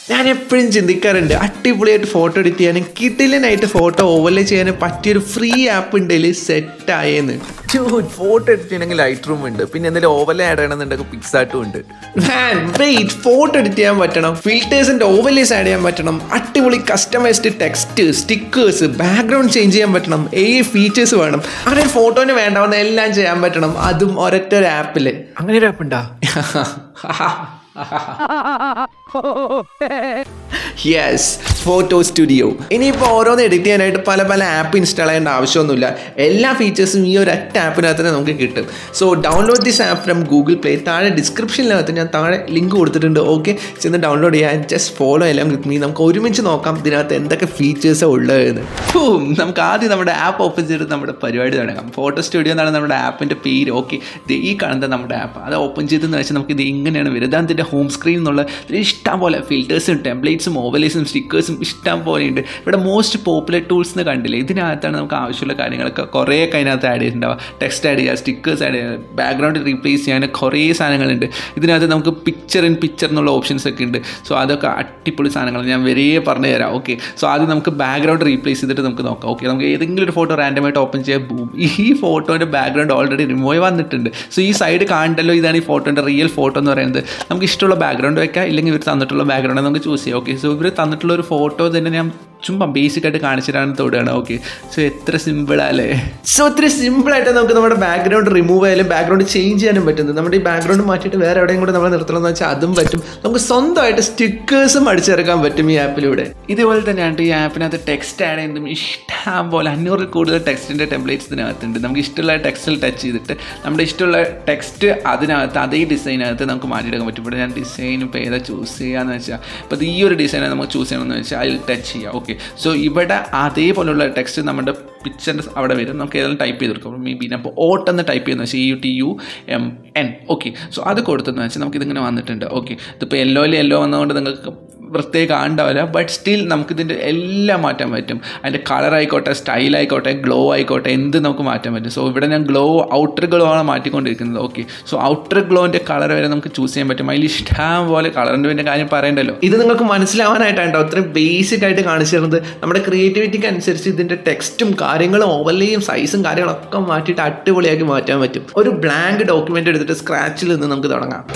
ഞാൻ എപ്പോഴും ചിന്തിക്കാറുണ്ട് അടിപൊളിയായിട്ട് ഫോട്ടോ എഡിറ്റ് ചെയ്യാനും കിട്ടിലിനായിട്ട് ഫോട്ടോ ഓവർലേ ചെയ്യാനും പറ്റിയൊരു ഫ്രീ ആപ്പ് ഉണ്ടെങ്കിൽ സെറ്റ് ആയെന്ന് ഫോട്ടോ എഡിറ്റ് ചെയ്യണമെങ്കിൽ ലൈറ്റ് റൂം ഉണ്ട് പിന്നെ എന്തെങ്കിലും ഓവർലേ ആഡ് ചെയ്യണമെന്നുണ്ടെങ്കിൽ പിക്സാട്ടും ഉണ്ട് വെയിറ്റ് ഫോട്ടോ എഡിറ്റ് ചെയ്യാൻ പറ്റണം ഫിൽറ്റേഴ്സിന്റെ ഓവർലേസ് ആഡ് ചെയ്യാൻ പറ്റണം അടിപൊളി customized text stickers background change ചെയ്യാൻ പറ്റണം ഏ ഫീച്ചേഴ്സ് വേണം അങ്ങനെ ഫോട്ടോന് വേണ്ടാവുന്ന എല്ലാം ചെയ്യാൻ പറ്റണം അതും ഒരൊറ്റ ഒരു ആപ്പിൽ അങ്ങനെ ഒരു ആപ്പ് ഉണ്ടാ യെസ് ഫോട്ടോ സ്റ്റുഡിയോ ഇനിയിപ്പോൾ ഓരോന്ന് എഡിറ്റ് ചെയ്യാനായിട്ട് പല പല ആപ്പ് ഇൻസ്റ്റാൾ ചെയ്യേണ്ട ആവശ്യമൊന്നുമില്ല എല്ലാ ഫീച്ചേഴ്സും ഈ ഒരു ഒറ്റ ആപ്പിനകത്ത് തന്നെ നമുക്ക് കിട്ടും so download this app from Google Play താഴെ ഡിസ്ക്രിപ്ഷനിനകത്ത് ഞാൻ താഴെ ലിങ്ക് കൊടുത്തിട്ടുണ്ട് ഓക്കെ ചെന്ന് ഡൗൺലോഡ് ചെയ്യാൻ ജസ്റ്റ് ഫോളോ എല്ലാം വിത്ത് മീ നമുക്ക് ഒരുമിച്ച് നോക്കാം ഇതിനകത്ത് എന്തൊക്കെ ഫീച്ചേഴ്സാണ് ഉള്ളതെന്ന് ഹൂം, നമുക്ക് ആദ്യം നമ്മുടെ ആപ്പ് ഓപ്പൺ ചെയ്തിട്ട് നമ്മുടെ പരിപാടി തുടങ്ങാം ഫോട്ടോ സ്റ്റുഡിയോ എന്നാണ് നമ്മുടെ ആപ്പിൻ്റെ പേര് ഓക്കെ ഇത് ഈ കാണുന്നത് നമ്മുടെ ആപ്പ് അത് ഓപ്പൺ ചെയ്തെന്ന് വെച്ചാൽ നമുക്ക് ഇത് ഇങ്ങനെയാണ് വരുന്നത് ഇതാണ് ഇതിൻ്റെ ഹോം സ്ക്രീൻ എന്നുള്ള ഇതിൽ ഇഷ്ടം പോലെ ഫിൽറ്റേഴ്സും ടെംപ്ലേറ്റ്സും ഓവലേസും സ്റ്റിക്കേഴ്സും ഇഷ്ടം പോലെ ഉണ്ട് ഇവിടെ മോസ്റ്റ് പോപ്പുലർ ടൂൾസ് എന്ന് കണ്ടില്ലേ ഇതിനകത്താണ് നമുക്ക് ആവശ്യമുള്ള കാര്യങ്ങളൊക്കെ കുറേയൊക്കെ അതിനകത്ത് ആഡ് ചെയ്തിട്ടുണ്ടാവുക ടെക്സ്റ്റ് ആഡ് ചെയ്യുക സ്റ്റിക്കേഴ്സ് ആഡ് ചെയ്യുക ബാക്ക്ഗ്രൗണ്ട് റീപ്ലേസ് ചെയ്യാൻ കുറേ സാധനങ്ങളുണ്ട് ഇതിനകത്ത് നമുക്ക് പിക്ചർ ഇൻ പിക്ചർ എന്നുള്ള ഓപ്ഷൻസ് ഒക്കെ ഉണ്ട് സോ അതൊക്കെ അടിപൊളി സാധനങ്ങൾ ഞാൻ വരെ പറഞ്ഞു തരാം ഓക്കെ സോ ആദ്യം നമുക്ക് ബാക്ക്ഗ്രൗണ്ട് റീപ്ലേസ് ചെയ്തിട്ട് നമുക്ക് നോക്കാം ഓക്കെ നമുക്ക് ഏതെങ്കിലും ഒരു ഫോട്ടോ റാൻഡമായിട്ട് ഓപ്പൺ ചെയ്യാൻ ബൂം ഈ ഫോട്ടോൻ്റെ ബാക്ക്ഗ്രൗണ്ട് ഓൾറെഡി റിമൂവ് വന്നിട്ടുണ്ട് സോ ഈ സൈഡ് കാണണ്ടല്ലോ ഇതാണ് ഈ ഫോട്ടോൻ്റെ റിയൽ ഫോട്ടോ എന്ന് പറയുന്നത് നമുക്ക് ഇഷ്ടമുള്ള ബാക്ക്ഗ്രൗണ്ട് വെക്കാം ഇല്ലെങ്കിൽ ഇവർ തന്നിട്ടുള്ള ബാക്ക്ഗ്രൗണ്ട് നമുക്ക് ചൂസ് ചെയ്യാം ഓക്കെ സോ ഇവർ തന്നിട്ടുള്ള ഒരു ഫോട്ടോ തന്നെ ഞാൻ ചുമ്മാ ബേസിക് ആയിട്ട് കാണിച്ചിട്ടാണ് തൊടുകയാണ് ഓക്കെ സോ എത്ര സിമ്പിളല്ലേ സോ ഇത്ര സിമ്പിളായിട്ട് നമുക്ക് നമ്മുടെ ബാക്ക്ഗ്രൗണ്ട് റിമൂവ് ചെയ്യാനും ബാക്ക്ഗ്രൗണ്ട് ചേഞ്ച് ചെയ്യാനും പറ്റുന്നത് നമ്മുടെ ഈ ബാക്ക്ഗ്രൗണ്ട് മാറ്റിയിട്ട് വേറെ എവിടെയും കൂടെ നമ്മൾ നിർത്തണമെന്ന് വെച്ചാൽ അതും പറ്റും നമുക്ക് സ്വന്തമായിട്ട് സ്റ്റിക്കേഴ്സും അടിച്ചിറക്കാൻ പറ്റും ഈ ആപ്പിലൂടെ ഇതുപോലെ തന്നെയാണ് ഈ ആപ്പിനകത്ത് ടെക്സ്റ്റ് ആഡ് ചെയ്യുന്നതും ഇഷ്ടം പോലെ അഞ്ഞൂറിൽ കൂടുതൽ ടെക്സ്റ്റിൻ്റെ ടെംപ്ലേറ്റ്സ് ഇതിനകത്തുണ്ട് നമുക്ക് ഇഷ്ടമുള്ള ടെക്സ്റ്റിൽ ടച്ച് ചെയ്തിട്ട് നമ്മുടെ ഇഷ്ടമുള്ള ടെക്സ്റ്റ് അതിനകത്ത് അതേ ഡിസൈനകത്ത് നമുക്ക് മാറ്റിയെടുക്കാൻ പറ്റും ഇവിടെ ഞാൻ ഡിസൈൻ ഇപ്പോൾ ഏതാ ചൂസ് ചെയ്യാന്ന് വെച്ചാൽ ഇപ്പോൾ ഈ ഒരു ഡിസൈൻ നമുക്ക് ചൂസ് ചെയ്യണമെന്ന് വെച്ചാൽ അതിൽ ടച്ച് ചെയ്യാം ഓക്കെ സോ ഇവിടെ അതേപോലുള്ള ടെക്സ്റ്റ് നമ്മുടെ പിക്ചറിൻ്റെ അവിടെ വരും നമുക്ക് ഏതെങ്കിലും ടൈപ്പ് ചെയ്ത് കൊടുക്കാം മേ ബി അപ്പോൾ ഓട്ട് എന്ന് ടൈപ്പ് ചെയ്യുന്ന വെച്ചാൽ E U T U M N okay so അത് കൊടുത്തെന്ന് വെച്ചാൽ നമുക്ക് ഇതിങ്ങനെ വന്നിട്ടുണ്ട് ഓക്കെ ഇതിപ്പോൾ യെല്ലോയിൽ യെല്ലോ വന്നതുകൊണ്ട് നിങ്ങൾക്ക് പ്രത്യേകം കാണണ്ടാവില്ല ബട്ട് സ്റ്റിൽ നമുക്കിതിൻ്റെ എല്ലാം മാറ്റാൻ പറ്റും അതിൻ്റെ കളർ ആയിക്കോട്ടെ സ്റ്റൈൽ ആയിക്കോട്ടെ ഗ്ലോ ആയിക്കോട്ടെ എന്ത് നമുക്ക് മാറ്റാൻ പറ്റും സോ ഇവിടെ ഞാൻ ഗ്ലോ ഔട്ടർ ഗ്ലോ ആണ് മാറ്റിക്കൊണ്ടിരിക്കുന്നത് ഓക്കെ സോ ഔട്ടർ ഗ്ലോൻ്റെ കളർ വരെ നമുക്ക് ചൂസ് ചെയ്യാൻ പറ്റും അതിൽ ഇഷ്ടം പോലെ കളറിൻ്റെ പിന്നെ കാര്യം പറയണ്ടല്ലോ ഇത് നിങ്ങൾക്ക് മനസ്സിലാവാനായിട്ടാണ് അത്രയും ബേസിക് ആയിട്ട് കാണിച്ചു തരുന്നത് നമ്മുടെ ക്രിയേറ്റിവിറ്റിക്ക് അനുസരിച്ച് ഇതിന്റെ ടെക്സ്റ്റും കാര്യങ്ങളും ഓവലെയും സൈസും കാര്യങ്ങളൊക്കെ മാറ്റിയിട്ട് അടിപൊളിയാക്കി മാറ്റാൻ പറ്റും ഒരു ബ്ലാങ്ക് ഡോക്യുമെന്റ് എടുത്തിട്ട് സ്ക്രാച്ചിൽ നിന്ന് നമുക്ക് തുടങ്ങാം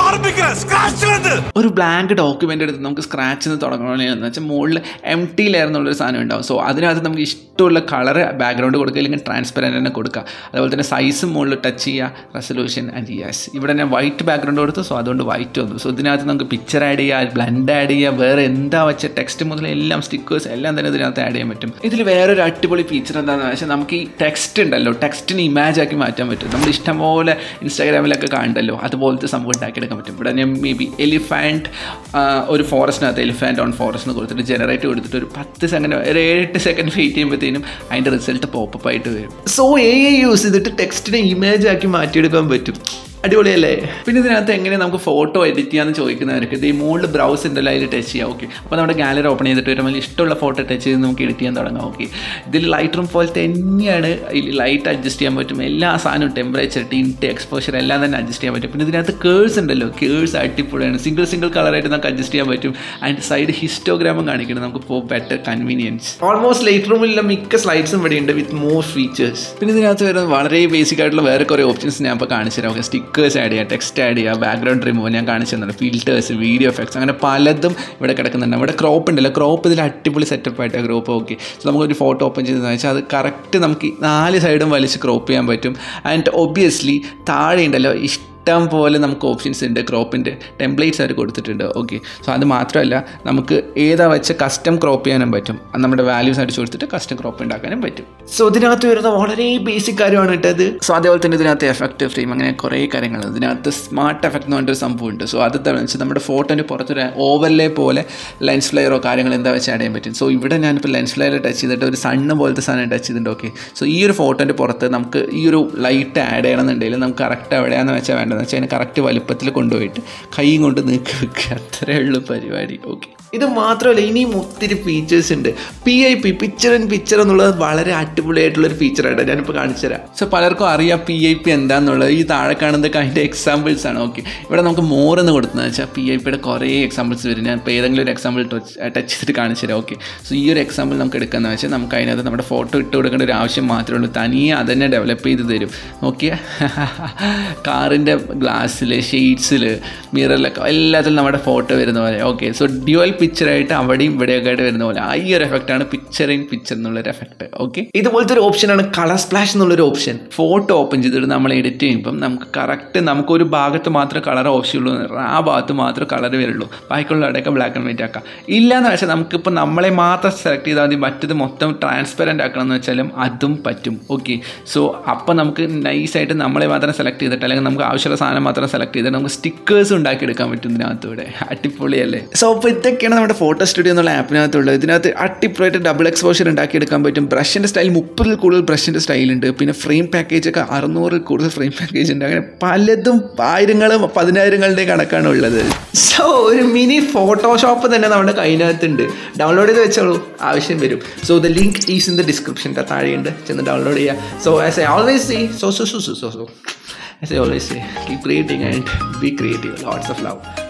ഒരു ബ്ലാങ്ക് ഡോക്യുമെൻ്റ് എടുത്ത് നമുക്ക് സ്ക്രാച്ചിൽ നിന്ന് തുടങ്ങണമെന്ന് വെച്ചാൽ മുകളിൽ എം ടി ലെയർ എന്നുള്ളൊരു സാധനം ഉണ്ടാവും സോ അതിനകത്ത് നമുക്ക് ഇഷ്ടമുള്ള കളർ ബാക്ക്ഗ്രൗണ്ട് കൊടുക്കുക അല്ലെങ്കിൽ ട്രാൻസ്പെറൻറ്റ് തന്നെ കൊടുക്കുക അതുപോലെ തന്നെ സൈസും മുകളിൽ ടച്ച് ചെയ്യുക റെസൊല്യൂഷൻ ആൻഡ് യെസ് ഇവിടെ ഞാൻ വൈറ്റ് ബാക്ക്ഗ്രൗണ്ട് കൊടുത്തു സോ അതുകൊണ്ട് വൈറ്റ് വന്നു സോ ഇതിനകത്ത് നമുക്ക് പിക്ചർ ആഡ് ചെയ്യുക ബ്ലൻഡ് ആഡ് ചെയ്യുക വേറെ എന്താ വെച്ച ടെക്സ്റ്റ് മുതൽ എല്ലാം സ്റ്റിക്കേഴ്സ് എല്ലാം തന്നെ ഇതിനകത്ത് ആഡ് ചെയ്യാൻ പറ്റും ഇതിൽ വേറൊരു അടിപൊളി ഫീച്ചർ എന്താണെന്ന് വെച്ചാൽ നമുക്ക് ഈ ടെക്സ്റ്റ് ഉണ്ടല്ലോ ടെക്സ്റ്റിന് ഇമേജ് ആക്കി മാറ്റാൻ പറ്റും നമ്മൾ ഇഷ്ടംപോലെ ഇൻസ്റ്റാഗ്രാമിലൊക്കെ കാണണ്ടല്ലോ അതുപോലത്തെ സംഭവം ഉണ്ടാക്കിയെടുക്കാൻ പറ്റും ഇവിടെ ഞാൻ മേ ബി എലിഫാൻറ്റ് ഒരു ഫോറസ്റ്റിനകത്ത് എലിഫാൻറ്റ് ഓൺ ഫോറസ്റ്റ് എന്ന് കൊടുത്തിട്ട് ജനറേറ്റ് കൊടുത്തിട്ട് ഒരു പത്ത് സെക്കൻഡ് ഒരു ഏഴെട്ട് സെക്കൻഡ് വെയിറ്റ് ചെയ്യുമ്പോഴത്തേനും അതിൻ്റെ റിസൾട്ട് പോപ്പപ്പ് ആയിട്ട് വരും സോ എ യൂസ് ചെയ്തിട്ട് ടെക്സ്റ്റിനെ ഇമേജ് ആക്കി മാറ്റിയെടുക്കാൻ പറ്റും അടിപൊളിയല്ലേ പിന്നെ ഇതിനകത്ത് എങ്ങനെ നമുക്ക് ഫോട്ടോ എഡിറ്റ് ചെയ്യാമെന്ന് ചോദിക്കുന്നവർക്ക് ഇത് ഈ മുകളിൽ ബ്രൗസ് ഉണ്ടല്ലോ അതിൽ ടച്ച് ചെയ്യാം ഓക്കെ അപ്പോൾ നമ്മുടെ ഗാലറി ഓപ്പൺ ചെയ്തിട്ട് വരുമ്പോൾ ഇഷ്ടമുള്ള ഫോട്ടോ ടച്ച് ചെയ്ത് നമുക്ക് എഡിറ്റ് ചെയ്യാൻ തുടങ്ങാം ഓക്കെ ഇതിൽ ലൈറ്റ് റൂം പോലത്തെ തന്നെയാണ് ഇതിൽ ലൈറ്റ് അഡ്ജസ്റ്റ് ചെയ്യാൻ പറ്റും എല്ലാ സാധനവും ടെമ്പറേച്ചർ ടിൻറ്റ് എക്സ്പോഷർ എല്ലാം തന്നെ അഡ്ജസ്റ്റ് ചെയ്യാൻ പറ്റും പിന്നെ ഇതിനകത്ത് കേഴ്സ് ഉണ്ടല്ലോ കേഴ്സ് അടിപൊളിയാണ് സിംഗിൾ സിംഗിൾ കളറായിട്ട് നമുക്ക് അഡ്ജസ്റ്റ് ചെയ്യാൻ പറ്റും ആൻഡ് സൈഡ് ഹിസ്റ്റോഗ്രാമും കാണിക്കണം നമുക്ക് for better convenience almost light റൂമിലുള്ള മിക്ക സ്ലൈഡ്സും ഇവിടെ ഉണ്ട് വിത്ത് മോർ ഫീച്ചേഴ്സ് പിന്നെ ഇതിനകത്ത് വരുന്നത് വളരെ ബേസിക് ആയിട്ടുള്ള വേറെ കുറേ ഓപ്ഷൻസ് ഞാൻ ഇപ്പോൾ കാണിച്ചു തരാം ഓക്കെ സ്റ്റിക്കേഴ്സ് ആഡ് ചെയ്യുക ടെക്സ്റ്റ് ആഡ് ചെയ്യുക ബാക്ക്ഗ്രൗണ്ട് റിമൂവ് ഞാൻ കാണിച്ചു തന്നുണ്ട് ഫിൽറ്റേഴ്സ് വീഡിയോ എഫക്ട്സ് അങ്ങനെ പലതും ഇവിടെ കിടക്കുന്നുണ്ട് ഇവിടെ ക്രോപ്പ് ഉണ്ടല്ലോ ക്രോപ്പ് ഇതിൽ അടിപൊളി സെറ്റപ്പ് ആയിട്ട് ക്രോപ്പ് ഓക്കെ സോ നമുക്കൊരു ഫോട്ടോ ഓപ്പൺ ചെയ്തെന്ന് വെച്ചാൽ അത് കറക്റ്റ് നമുക്ക് ഈ നാല് സൈഡും വലിച്ച് ക്രോപ്പ് ചെയ്യാൻ പറ്റും ആൻഡ് ഒബ്വിയസ്ലി താഴെ ഉണ്ടല്ലോ ഇഷ്ടം ഇഷ്ടം പോലെ നമുക്ക് ഓപ്ഷൻസ് ഉണ്ട് ക്രോപ്പിൻ്റെ ടെംപ്ലേറ്റ്സ് അവർ കൊടുത്തിട്ടുണ്ട് ഓക്കെ സോ അത് മാത്രമല്ല നമുക്ക് ഏതാ വെച്ച് കസ്റ്റം ക്രോപ്പ് ചെയ്യാനും പറ്റും അത് നമ്മുടെ വാല്യൂസ് അടിച്ചു കൊടുത്തിട്ട് കസ്റ്റം ക്രോപ്പ് ഉണ്ടാക്കാനും പറ്റും സോ ഇതിനകത്ത് വരുന്ന വളരെ ബേസിക് കാര്യമാണ് ഇട്ടത് സോ അതേപോലെ തന്നെ ഇതിനകത്ത് എഫക്റ്റ് ഫ്രെയിം അങ്ങനെ കുറേ കാര്യങ്ങൾ ഇതിനകത്ത് സ്മാർട്ട് എഫക്റ്റ് എന്ന് പറഞ്ഞൊരു സംഭവമുണ്ട് സോ അത് എന്താണെന്ന് വെച്ചാൽ നമ്മുടെ ഫോട്ടോൻ്റെ പുറത്തൊരു ഓവർലേ പോലെ ലെൻസ് ഫ്ലെയറോ കാര്യങ്ങൾ എന്താ വെച്ച് ആഡ് ചെയ്യാൻ പറ്റും സോ ഇവിടെ ഞാനിപ്പോൾ ലെൻസ് ഫ്ലെയർ ടച്ച് ചെയ്തിട്ട് ഒരു സണ്ണ് പോലത്തെ സാധനം ടച്ച് ചെയ്തിട്ടുണ്ട് ഓക്കെ സോ ഈ ഒരു ഫോട്ടോൻ്റെ പുറത്ത് നമുക്ക് ഈ ഒരു ലൈറ്റ് ആഡ് ചെയ്യണമെന്നുണ്ടെങ്കിൽ നമുക്ക് കറക്റ്റ് എവിടെയാണെന്ന് വെച്ചാൽ വേണ്ടതെന്ന് വെച്ചാൽ അതിന് കറക്റ്റ് വലുപ്പത്തിൽ കൊണ്ടുപോയിട്ട് കൈ കൊണ്ട് നീക്കി വെക്കുക അത്രേ ഉള്ളൂ പരിപാടി ഓക്കെ ഇത് മാത്രമല്ല ഇനിയും ഒത്തിരി ഫീച്ചേഴ്സ് ഉണ്ട് P I P picture in picture എന്നുള്ളത് വളരെ അടിപൊളിയായിട്ടുള്ളൊരു ഫീച്ചറായിട്ട് ഞാനിപ്പോൾ കാണിച്ചു തരാം സോ പലർക്കും അറിയാം പി ഐ പി എന്താണെന്നുള്ളത് ഈ താഴെ കാണുന്നതൊക്കെ അതിൻ്റെ എക്സാമ്പിൾസ് ആണ് ഓക്കെ ഇവിടെ നമുക്ക് മോർ എന്ന് കൊടുത്തതെന്ന് വെച്ചാൽ പി ഐ പിയുടെ കുറേ എക്സാമ്പിൾസ് വരും ഞാൻ ഇപ്പോൾ ഏതെങ്കിലും ഒരു എക്സാമ്പിൾ ടച്ച് ചെയ്തിട്ട് കാണിച്ചു തരാം ഓക്കെ സോ ഈ ഒരു എക്സാമ്പിൾ നമുക്ക് എടുക്കാമെന്ന് വെച്ചാൽ നമുക്ക് അതിനകത്ത് നമ്മുടെ ഫോട്ടോ ഇട്ട് കൊടുക്കേണ്ട ഒരു ആവശ്യം മാത്രമേ ഉള്ളൂ തനിയെ അതന്നെ ഡെവലപ്പ് ചെയ്ത് തരും ഓക്കെ കാറിൻ്റെ ഗ്ലാസ്സിൽ ഷെയ്ഡ്സിൽ മിററിലൊക്കെ എല്ലാത്തിലും നമ്മുടെ ഫോട്ടോ വരുന്ന പോലെ ഓക്കെ സോ ഡ്യുവൽ പിക്ചറായിട്ട് അവിടെയും ഇവിടെയൊക്കെ ആയിട്ട് വരുന്ന പോലെ ആ ഈ ഒരു എഫക്റ്റാണ് പിക്ചർ ഇൻ പിക്ചർ എന്നുള്ളൊരു എഫക്റ്റ് ഓക്കെ ഇതുപോലത്തെ ഒരു ഓപ്ഷനാണ് കളർ സ്പ്ലാഷ് എന്നുള്ളൊരു ഓപ്ഷൻ ഫോട്ടോ ഓപ്പൺ ചെയ്തിട്ട് നമ്മൾ എഡിറ്റ് ചെയ്യുമ്പം നമുക്ക് കറക്റ്റ് നമുക്കൊരു ഭാഗത്ത് മാത്രമേ കളർ ഓപ്ഷനുള്ളൂ എന്ന് പറഞ്ഞാൽ ആ ഭാഗത്ത് മാത്രമേ കളർ വരുള്ളൂ ബാക്കിയുള്ള അവിടെയൊക്കെ ബ്ലാക്ക് ആൻഡ് വൈറ്റ് ആക്കാം ഇല്ലയെന്ന് വെച്ചാൽ നമുക്കിപ്പോൾ നമ്മളെ മാത്രം സെലക്ട് ചെയ്താൽ മതി മറ്റത് മൊത്തം ട്രാൻസ്പെറൻ്റ് ആക്കണം എന്ന് വെച്ചാലും അതും പറ്റും ഓക്കെ സോ അപ്പോൾ നമുക്ക് നൈസായിട്ട് നമ്മളെ മാത്രം സെലക്ട് ചെയ്തിട്ട് അല്ലെങ്കിൽ നമുക്ക് ആവശ്യമുള്ള സാധനം മാത്രം സെലക്ട് ചെയ്തിട്ട് നമുക്ക് സ്റ്റിക്കേഴ്സ് ഉണ്ടാക്കിയെടുക്കാൻ പറ്റും ഇതിനകത്തൂടെ അടിപൊളിയല്ലേ സോ അപ്പോൾ ഇതൊക്കെയാണ് നമ്മുടെ ഫോട്ടോ സ്റ്റുഡിയോ എന്നുള്ള ആപ്പിനകത്തുള്ളത് ഇതിനകത്ത് അടിപൊളിയായിട്ട് ഡബിൾ എക്സ്പോഷർ ഉണ്ടാക്കിയെടുക്കാൻ പറ്റും ബ്രഷിൻ്റെ സ്റ്റൈൽ മുപ്പതിൽ കൂടുതൽ ബ്രഷിൻ്റെ സ്റ്റൈൽ ഉണ്ട് പിന്നെ ഫ്രെയിം പാക്കേജ് ഒക്കെ അറുന്നൂറിൽ കൂടുതൽ ഫ്രെയിം പാക്കേജ് ഉണ്ട് അങ്ങനെ പലതും ആയിരങ്ങളും പതിനായിരങ്ങളുടെ കണക്കാണ് ഉള്ളത് സോ ഒരു മിനി ഫോട്ടോഷോപ്പ് തന്നെ നമ്മുടെ കയ്യിനകത്തുണ്ട് ഡൗൺലോഡ് ചെയ്ത് വെച്ചോളൂ ആവശ്യം വരും so the link is in the ഡിസ്ക്രിപ്ഷൻ്റെ താഴെയുണ്ട് ചെന്ന് ഡൗൺലോഡ് ചെയ്യുക so as I always see so so so so so As I always say, keep creating and be creative. Lots of love.